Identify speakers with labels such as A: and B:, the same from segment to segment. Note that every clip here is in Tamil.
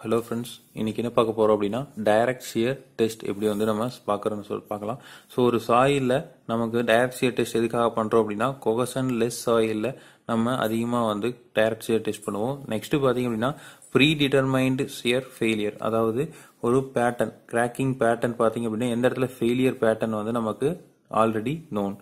A: ஹலோ ஃப்ரெண்ட்ஸ் இன்னைக்கு என்ன பார்க்க போறோம் அப்படின்னா டைரக்ட் ஷியர் டெஸ்ட் எப்படி வந்து நம்ம பார்க்கறோம்னு சொல்லி பார்க்கலாம் ஸோ ஒரு சாயில்ல நமக்கு டைரக்ட் ஷியர் டெஸ்ட் எதுக்காக பண்றோம் அப்படின்னா கொகசன் லெஸ் சாயில்ல நம்ம அதிகமாக வந்து டைரக்ட் ஷியர் டெஸ்ட் பண்ணுவோம் நெக்ஸ்ட் பார்த்தீங்க அப்படின்னா ப்ரீ டிட்டர்மைன்டு ஷியர் ஃபெயிலியர் அதாவது ஒரு பேட்டர்ன் கிராக்கிங் பேட்டர்ன் பார்த்தீங்க அப்படின்னா எந்த இடத்துல ஃபெயிலியர் பேட்டர்ன் வந்து நமக்கு already known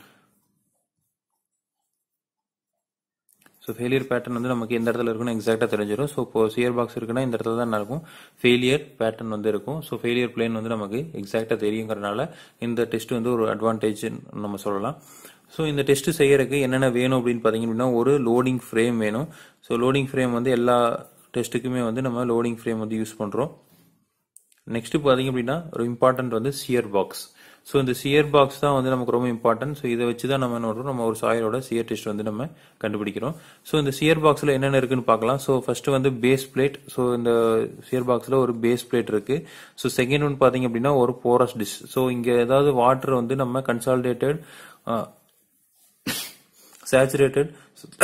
A: so failure pattern வந்து நமக்கு எந்த இடத்துல இருக்குன்னு எக்ஸாக்டாக தெரிஞ்சிடும் ஸோ இப்போ சியர் பாக்ஸ் இருக்குன்னா இந்த இடத்துல தான் இருக்கும் ஃபெயிலியர் பேட்டர்ன் வந்து இருக்கும் ஸோ ஃபெயிலியர் பிளேன் வந்து நமக்கு எக்ஸாக்டாக தெரியுங்கிறனால இந்த டெஸ்ட் வந்து ஒரு அட்வான்டேஜ் நம்ம சொல்லலாம் ஸோ இந்த டெஸ்ட் செய்யறதுக்கு என்னென்ன வேணும் அப்படின்னு பார்த்தீங்க அப்படின்னா ஒரு லோடிங் ஃப்ரேம் வேணும் ஸோ லோடிங் ஃப்ரேம் வந்து எல்லா டெஸ்ட்டுக்குமே வந்து நம்ம லோடிங் ஃப்ரேம் வந்து யூஸ் பண்ணுறோம் நெக்ஸ்ட் பார்த்தீங்க அப்படின்னா ஒரு இம்பார்ட்டன்ட் வந்து சியர் பாக்ஸ் ஸோ இந்த சியர் பாக்ஸ் தான் வந்து நமக்கு ரொம்ப இம்பார்ட்டன்ட் ஸோ இதை வச்சு தான் நம்ம என்ன பண்ணுறோம் நம்ம ஒரு சாயலோட சியர் டெஸ்ட் வந்து நம்ம கண்டுபிடிக்கிறோம் ஸோ இந்த சியர் பாக்ஸில் என்னென்ன இருக்குன்னு பார்க்கலாம் ஸோ ஃபர்ஸ்ட் வந்து பேஸ் பிளேட் ஸோ இந்த சியர் பாக்ஸில் ஒரு பேஸ் பிளேட் இருக்கு ஸோ செகண்ட் ஒன் பார்த்தீங்க அப்படின்னா ஒரு போரஸ் டிஷ் ஸோ இங்கே ஏதாவது வாட்டர் வந்து நம்ம consolidated saturated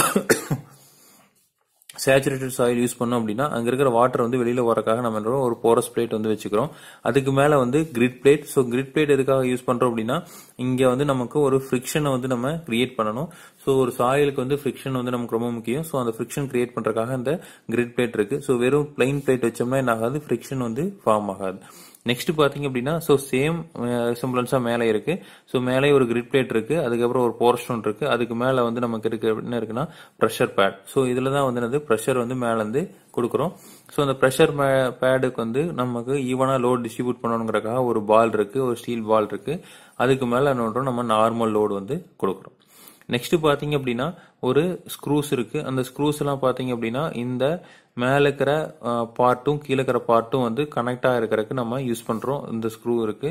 A: saturated soil use பண்ணோம் அப்படின்னா அங்க இருக்கிற வாட்டர் வந்து வெளியில வரக்காக நம்ம என்ன ஒரு போரஸ் பிளேட் வந்து வச்சுக்கிறோம் அதுக்கு மேல வந்து grid plate so grid plate எதுக்காக யூஸ் பண்றோம் அப்படின்னா இங்க வந்து நமக்கு ஒரு ஃபிரிக்ஷனை வந்து நம்ம கிரியேட் பண்ணணும் ஸோ ஒரு சாயிலுக்கு வந்து ஃபிரிக்ஷன் வந்து நமக்கு ரொம்ப முக்கியம் ஸோ அந்த ஃபிரிக்ஷன் கிரியேட் பண்றதுக்காக அந்த கிரிட் பிளேட் இருக்கு ஸோ வெறும் பிளைன் பிளேட் வச்சோம்னா என்ன ஆகாது ஃபிரிக்ஷன் வந்து ஃபார்ம் ஆகாது நெக்ஸ்ட் பாத்தீங்க அப்படின்னா ஸோ சேம் சிம்பிளன்ஸா மேலே இருக்கு ஸோ மேலே ஒரு கிரிட் பிளேட் இருக்கு அதுக்கப்புறம் ஒரு போர்ஷன் இருக்கு அதுக்கு மேல வந்து நமக்கு இருக்கு என்ன இருக்குன்னா ப்ரெஷர் பேட் ஸோ இதுல தான் வந்து என்னது ப்ரெஷர் வந்து மேல இருந்து கொடுக்குறோம் ஸோ அந்த ப்ரெஷர் பேடுக்கு வந்து நமக்கு ஈவனா லோட் டிஸ்ட்ரிபியூட் பண்ணணுங்கிறக்காக ஒரு பால் இருக்கு ஒரு ஸ்டீல் பால் இருக்கு அதுக்கு மேல என்ன பண்றோம் நம்ம நார்மல் லோடு வந்து கொடுக்குறோம் நெக்ஸ்ட் பாத்தீங்க அப்படின்னா ஒரு ஸ்க்ரூஸ் இருக்கு அந்த ஸ்க்ரூஸ் எல்லாம் பாத்தீங்க அப்படின்னா இந்த மேல இருக்கிற பார்ட்டும் கீழே இருக்கிற பார்ட்டும் வந்து கனெக்ட் ஆகிருக்கிறதுக்கு நம்ம யூஸ் பண்றோம் இந்த ஸ்க்ரூ இருக்கு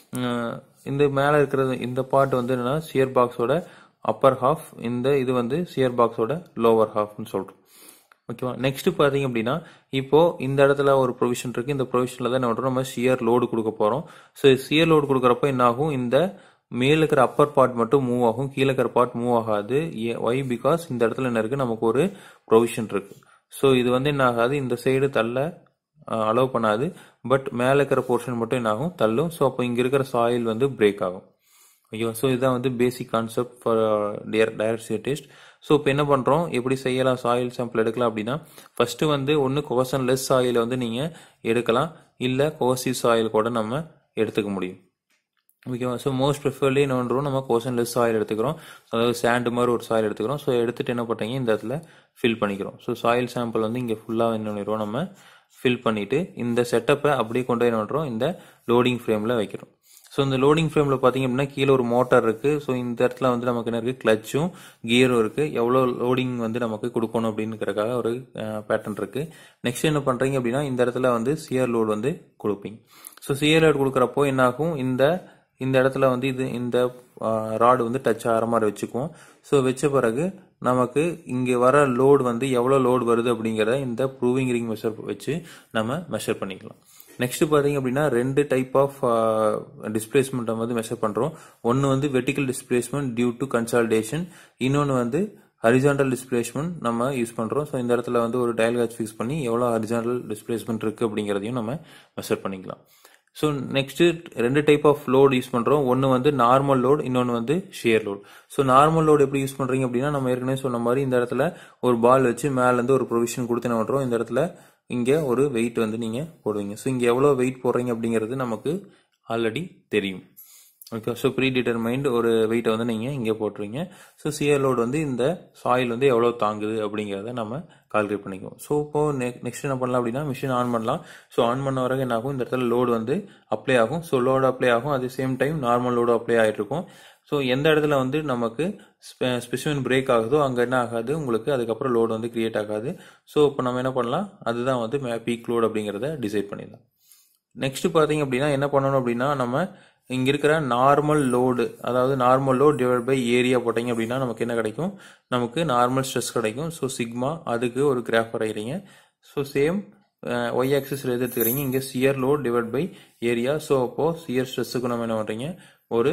A: இந்த மேல இருக்கிறது இந்த பார்ட் வந்து என்னன்னா சியர் பாக்ஸோட அப்பர் ஹாஃப் இந்த இது வந்து சியர் பாக்ஸோட லோவர் ஹாஃப்னு சொல்றோம் ஓகேவா நெக்ஸ்ட் பாத்தீங்க அப்படின்னா இப்போ இந்த இடத்துல ஒரு ப்ரொவிஷன் இருக்கு இந்த ப்ரொவிஷன்ல தான் என்ன நம்ம சியர் லோடு கொடுக்க போறோம் ஸோ சியர் லோடு கொடுக்குறப்ப என்ன ஆகும் இந்த மேல இருக்கிற அப்பர் பார்ட் மட்டும் மூவ் ஆகும் கீழே இருக்கிற பார்ட் மூவ் ஆகாது ஒய் பிகாஸ் இந்த இடத்துல என்ன இருக்கு நமக்கு ஒரு ப்ரொவிஷன் இருக்கு ஸோ இது வந்து என்ன ஆகாது இந்த சைடு தள்ள அலோவ் பண்ணாது பட் மேல இருக்கிற போர்ஷன் மட்டும் என்ன ஆகும் தள்ளும் ஸோ அப்போ இங்க இருக்கிற சாயில் வந்து பிரேக் ஆகும் ஓகேவா ஸோ இதுதான் வந்து basic concept for direct test so இப்போ என்ன பண்ணுறோம் எப்படி செய்யலாம் சாயில் சாம்பிள் எடுக்கலாம் அப்படின்னா ஃபர்ஸ்ட் வந்து ஒன்று கோசன் லெஸ் சாயிலை வந்து நீங்கள் எடுக்கலாம் இல்லை கோசிவ் சாயில் கூட நம்ம எடுத்துக்க முடியும் ஓகேவா ஸோ மோஸ்ட் ப்ரிஃபர்லி என்ன பண்ணுறோம் நம்ம கோசன் லெஸ் சாயில் எடுத்துக்கிறோம் அதாவது சாண்டு மாதிரி ஒரு சாயில் எடுத்துக்கிறோம் ஸோ எடுத்துட்டு என்ன பண்ணுறீங்க இந்த இடத்துல ஃபில் பண்ணிக்கிறோம் ஸோ சாயில் சாம்பிள் வந்து இங்கே ஃபுல்லாக என்ன பண்ணிடுவோம் நம்ம ஃபில் பண்ணிட்டு இந்த செட்டப்பை அப்படியே கொண்டு போய் என்ன பண்ணுறோம் இந்த லோடிங் ஃப்ரேமில் வைக்கிறோம் ஸோ இந்த லோடிங் ஃப்ரேமில் பார்த்தீங்க அப்படின்னா கீழே ஒரு மோட்டார் இருக்கு ஸோ இந்த இடத்துல வந்து நமக்கு என்ன இருக்கு கிளச்சும் கியரும் இருக்கு எவ்வளோ லோடிங் வந்து நமக்கு கொடுக்கணும் அப்படின்னுக்கிறக்காக ஒரு பேட்டர்ன் இருக்கு நெக்ஸ்ட் என்ன பண்றீங்க அப்படின்னா இந்த இடத்துல வந்து சியர் லோடு வந்து கொடுப்பீங்க ஸோ சியர் லோடு கொடுக்குறப்போ என்ன ஆகும் இந்த இந்த இடத்துல வந்து இது இந்த ராடு வந்து டச் ஆகிற மாதிரி வச்சுக்குவோம் ஸோ வச்ச பிறகு நமக்கு இங்கே வர லோடு வந்து எவ்வளோ லோடு வருது அப்படிங்கிறத இந்த ப்ரூவிங் ரிங் மெஷர் வச்சு நம்ம மெஷர் பண்ணிக்கலாம் நெக்ஸ்ட் பார்த்தீங்க அப்படின்னா ரெண்டு டைப் ஆஃப் டிஸ்பிளேஸ்மெண்ட் வந்து மெஷர் பண்ணுறோம் ஒன்று வந்து vertical displacement due to consolidation இன்னொன்று வந்து ஹரிசாண்டல் டிஸ்பிளேஸ்மெண்ட் நம்ம யூஸ் பண்ணுறோம் ஸோ இந்த இடத்துல வந்து ஒரு டயல் கேட்ச் ஃபிக்ஸ் பண்ணி எவ்வளோ ஹரிசாண்டல் டிஸ்பிளேஸ்மெண்ட் இருக்குது அப்படிங்கிறதையும் நம்ம மெஷர் பண்ணிக்கலாம் ஸோ நெக்ஸ்ட் ரெண்டு டைப் ஆஃப் லோட் யூஸ் பண்றோம் ஒன்று வந்து நார்மல் லோட் இன்னொன்று வந்து shear load so normal load எப்படி யூஸ் பண்றீங்க அப்படின்னா நம்ம ஏற்கனவே சொன்ன மாதிரி இந்த இடத்துல ஒரு பால் வச்சு மேல இருந்து ஒரு ப்ரொவிஷன் கொடுத்து என்ன பண்றோம் இந்த இடத்துல இங்க ஒரு வெயிட் வந்து நீங்க போடுவீங்க ஸோ இங்க எவ்வளவு வெயிட் போடுறீங்க அப்படிங்கிறது நமக்கு ஆல்ரெடி தெரியும் ஓகே ஸோ ப்ரீ டிட்டர்மைண்ட் ஒரு வெயிட்டை வந்து நீங்கள் இங்கே போட்டுருவீங்க ஸோ சியர் லோடு வந்து இந்த சாயில் வந்து எவ்வளோ தாங்குது அப்படிங்கிறத நம்ம கால்குலேட் பண்ணிக்குவோம் ஸோ இப்போ நெக்ஸ்ட் என்ன பண்ணலாம் அப்படின்னா மிஷின் ஆன் பண்ணலாம் ஸோ ஆன் பண்ண வரைக்கும் என்ன ஆகும் இந்த இடத்துல லோடு வந்து அப்ளை ஆகும் ஸோ லோடு அப்ளை ஆகும் at same time normal load apply ஆகிட்டு இருக்கும் ஸோ எந்த இடத்துல வந்து நமக்கு ஸ்பெசிமன் பிரேக் ஆகுதோ அங்கே என்ன ஆகாது உங்களுக்கு அதுக்கப்புறம் லோடு வந்து கிரியேட் ஆகாது ஸோ இப்போ நம்ம என்ன பண்ணலாம் அதுதான் வந்து பீக் லோடு அப்படிங்கிறத டிசைட் பண்ணிடலாம் நெக்ஸ்ட் பார்த்தீங்க அப்படின்னா என்ன பண்ணணும் அப்படின்னா நம்ம இங்க இருக்கிற நார்மல் லோடு அதாவது normal load divide by area போட்டீங்க அப்படின்னா நமக்கு என்ன கிடைக்கும் நமக்கு நார்மல் ஸ்ட்ரெஸ் கிடைக்கும் ஸோ சிக்மா அதுக்கு ஒரு கிராஃப் வரைகிறீங்க ஸோ சேம் ஒய் ஆக்சிஸ்ல எது எடுத்துக்கிறீங்க இங்கே shear load divide by area so அப்போ சியர் ஸ்ட்ரெஸ்ஸுக்கு நம்ம என்ன பண்றீங்க ஒரு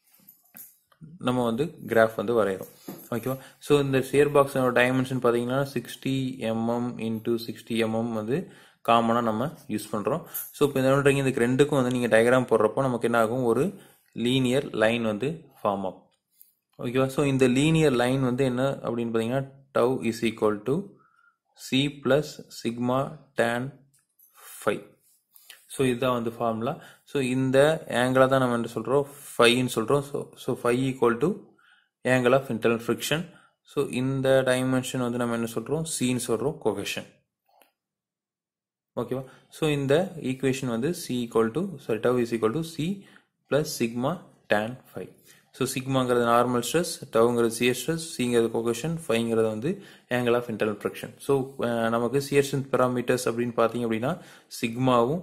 A: நம்ம வந்து கிராஃப் வந்து வரைகிறோம் ஓகேவா ஸோ இந்த ஷேர் பாக்ஸோட டைமென்ஷன் பார்த்தீங்கன்னா sixty mm into sixty mm வந்து காமனாக நம்ம யூஸ் பண்ணுறோம் ஸோ இப்போ என்ன பண்ணுறீங்க இதுக்கு ரெண்டுக்கும் வந்து நீங்கள் டயக்ராம் போடுறப்போ நமக்கு என்ன ஆகும் ஒரு லீனியர் லைன் வந்து ஃபார்ம் ஆகும் ஓகேவா ஸோ இந்த லீனியர் லைன் வந்து என்ன அப்படின்னு பார்த்தீங்கன்னா tau is equal to C plus sigma tan phi so இதுதான் வந்து ஃபார்முலா ஸோ இந்த ஆங்கிளை தான் நம்ம என்ன சொல்கிறோம் ஃபைன்னு சொல்கிறோம் so so phi equal to angle of internal friction so இந்த டைமென்ஷன் வந்து நம்ம என்ன சொல்கிறோம் சின்னு சொல்கிறோம் கொகேஷன் ஓகேவா ஸோ இந்த ஈக்குவேஷன் வந்து C equal to sorry tau is equal to C plus sigma tan phi so சிக்மாங்கிறது நார்மல் ஸ்ட்ரெஸ் டவுங்கிறது சியர் ஸ்ட்ரெஸ் சிங்கிறது கொகேஷன் ஃபைங்கிறது வந்து angle of internal friction so நமக்கு சியர் ஸ்ட்ரென்த் பெராமீட்டர்ஸ் அப்படின்னு பார்த்தீங்க அப்படின்னா சிக்மாவும்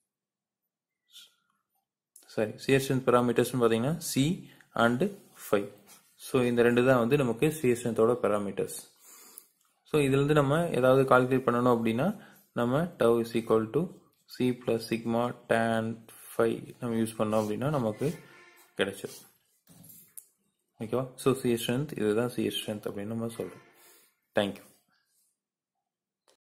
A: சாரி சியர் ஸ்ட்ரென்த் பெராமீட்டர்ஸ்னு பார்த்தீங்கன்னா சி அண்டு ஃபைவ் ஸோ இந்த ரெண்டு தான் வந்து நமக்கு சியர் ஸ்ட்ரென்த்தோட பெராமீட்டர்ஸ் ஸோ இதுலேருந்து நம்ம ஏதாவது கால்குலேட் பண்ணணும் அப்படின்னா நம்ம tau is equal to C plus sigma tan phi நம்ம யூஸ் பண்ணோம் அப்படின்னா நமக்கு கிடைச்சிடும் ஓகேவா ஸோ சிஎஸ் ஸ்ட்ரென்த் இதுதான் சிஎஸ் ஸ்ட்ரென்த் அப்படின்னு நம்ம சொல்கிறோம் தேங்க்யூ